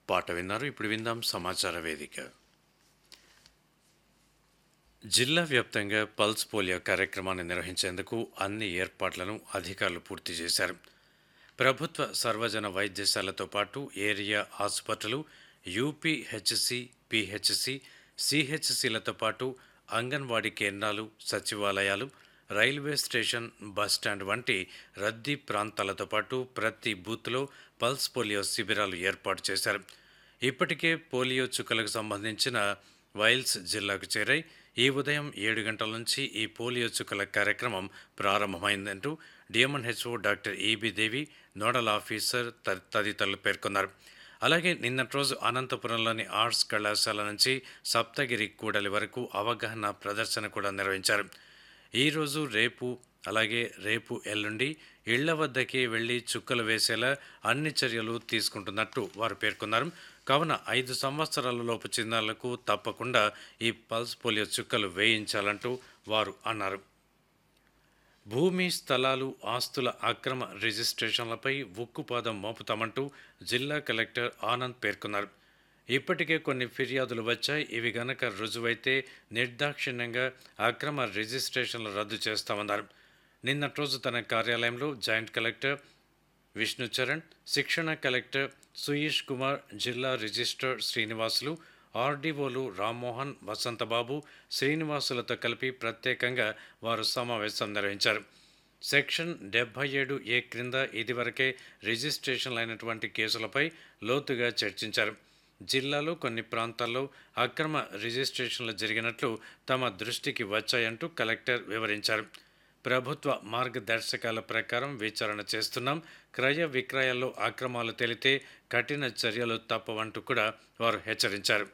పాట విన్నారు ఇప్పుడు విందాం సమాచార వేదిక జిల్లా వ్యాప్తంగా పల్స్ పోలియో కార్యక్రమాన్ని నిర్వహించేందుకు అన్ని ఏర్పాట్లను అధికారులు పూర్తి చేశారు ప్రభుత్వ సర్వజన వైద్యశాలతో పాటు ఏరియా ఆసుపత్రులు యూపీహెచ్సి పిహెచ్సి సిహెచ్సిలతో పాటు అంగన్వాడీ కేంద్రాలు సచివాలయాలు రైల్వే స్టేషన్ బస్టాండ్ వంటి రద్దీ ప్రాంతాలతో పాటు ప్రతి బూత్లో పల్స్ పోలియో శిబిరాలు ఏర్పాటు చేశారు ఇప్పటికే పోలియో చుక్కలకు సంబంధించిన వైల్స్ జిల్లాకు చేరాయి ఈ ఉదయం ఏడు గంటల నుంచి ఈ పోలియో చుక్కల కార్యక్రమం ప్రారంభమైందంటూ DMNHO doctor E B Devi nodal officer త- తదితరులు పేర్కొన్నారు అలాగే నిన్నటి రోజు అనంతపురంలోని ఆర్ట్స్ కళాశాల నుంచి సప్తగిరి కూడలి వరకు అవగాహన ప్రదర్శన కూడా నిర్వహించారు ఈరోజు రేపు అలాగే రేపు ఎల్లుండి ఇళ్ల వద్దకే వెళ్లి చుక్కలు వేసేలా అన్ని చర్యలు తీసుకుంటున్నట్టు వారు పేర్కొన్నారు కావున ఐదు సంవత్సరాల లోపు చిన్నారులకు తప్పకుండా ఈ పల్స్ పోలియో చుక్కలు వేయించాలంటూ వారు అన్నారు భూమి స్థలాలు ఆస్తుల అక్రమ రిజిస్ట్రేషన్లపై ఉక్కుపాదం మోపుతామంటూ జిల్లా కలెక్టర్ ఆనంద్ పేర్కొన్నారు ఇప్పటికే కొన్ని ఫిర్యాదులు వచ్చాయి ఇవి గనక రుజువైతే నిర్దాక్షిణ్యంగా అక్రమ రిజిస్ట్రేషన్లు రద్దు చేస్తామన్నారు నిన్నటి రోజు తన కార్యాలయంలో జాయింట్ కలెక్టర్ విష్ణు చరణ్ శిక్షణ కలెక్టర్ సుయీష్ కుమార్ జిల్లా రిజిస్ట్రార్ శ్రీనివాసులు ఆర్డీఓలు రామ్మోహన్ వసంతబాబు శ్రీనివాసులతో కలిపి ప్రత్యేకంగా వారు సమావేశం నిర్వహించారు సెక్షన్ డెబ్బై ఏడు ఏ క్రింద ఇదివరకే రిజిస్ట్రేషన్ అయినటువంటి కేసులపై లోతుగా చర్చించారు జిల్లాలో కొన్ని ప్రాంతాల్లో అక్రమ రిజిస్ట్రేషన్లు జరిగినట్లు తమ దృష్టికి వచ్చాయంటూ కలెక్టర్ వివరించారు ప్రభుత్వ మార్గదర్శకాల ప్రకారం విచారణ చేస్తున్నాం క్రయ విక్రయాల్లో అక్రమాలు తేలితే కఠిన చర్యలు తప్పవంటూ కూడా వారు హెచ్చరించారు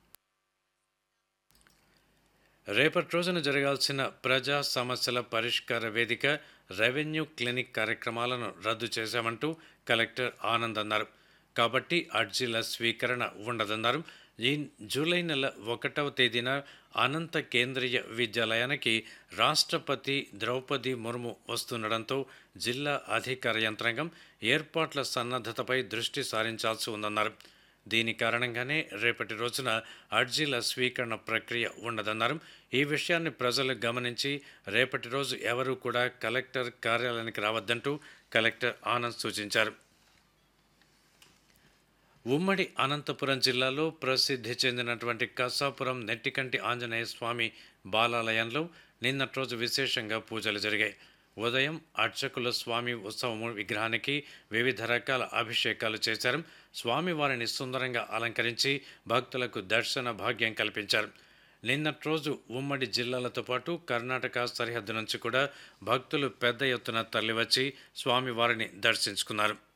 రేపటి రోజున జరగాల్సిన ప్రజా సమస్యల పరిష్కార వేదిక రెవెన్యూ క్లినిక్ కార్యక్రమాలను రద్దు చేశామంటూ కలెక్టర్ ఆనంద్ అన్నారు కాబట్టి అర్జీల స్వీకరణ ఉండదన్నారు ఈ జూలై నెల ఒకటవ తేదీన అనంత కేంద్రీయ విద్యాలయానికి రాష్ట్రపతి ద్రౌపది ముర్ము వస్తుండడంతో జిల్లా అధికార యంత్రాంగం ఏర్పాట్ల సన్నద్ధతపై దృష్టి సారించాల్సి ఉందన్నారు దీని కారణంగానే రేపటి రోజున అర్జీల స్వీకరణ ప్రక్రియ ఉండదన్నారు ఈ విషయాన్ని ప్రజలు గమనించి రేపటి రోజు ఎవరూ కూడా కలెక్టర్ కార్యాలయానికి రావద్దంటూ కలెక్టర్ ఆనంద్ సూచించారు ఉమ్మడి అనంతపురం జిల్లాలో ప్రసిద్ధి చెందినటువంటి కసాపురం నెట్టికంటి ఆంజనేయ స్వామి బాలాలయంలో నిన్నటి రోజు విశేషంగా పూజలు జరిగాయి ఉదయం అర్చకుల స్వామి ఉత్సవము విగ్రహానికి వివిధ రకాల అభిషేకాలు చేశారు స్వామివారిని సుందరంగా అలంకరించి భక్తులకు దర్శన భాగ్యం కల్పించారు నిన్నటి రోజు ఉమ్మడి జిల్లాలతో పాటు కర్ణాటక సరిహద్దు నుంచి కూడా భక్తులు పెద్ద ఎత్తున తరలివచ్చి స్వామివారిని దర్శించుకున్నారు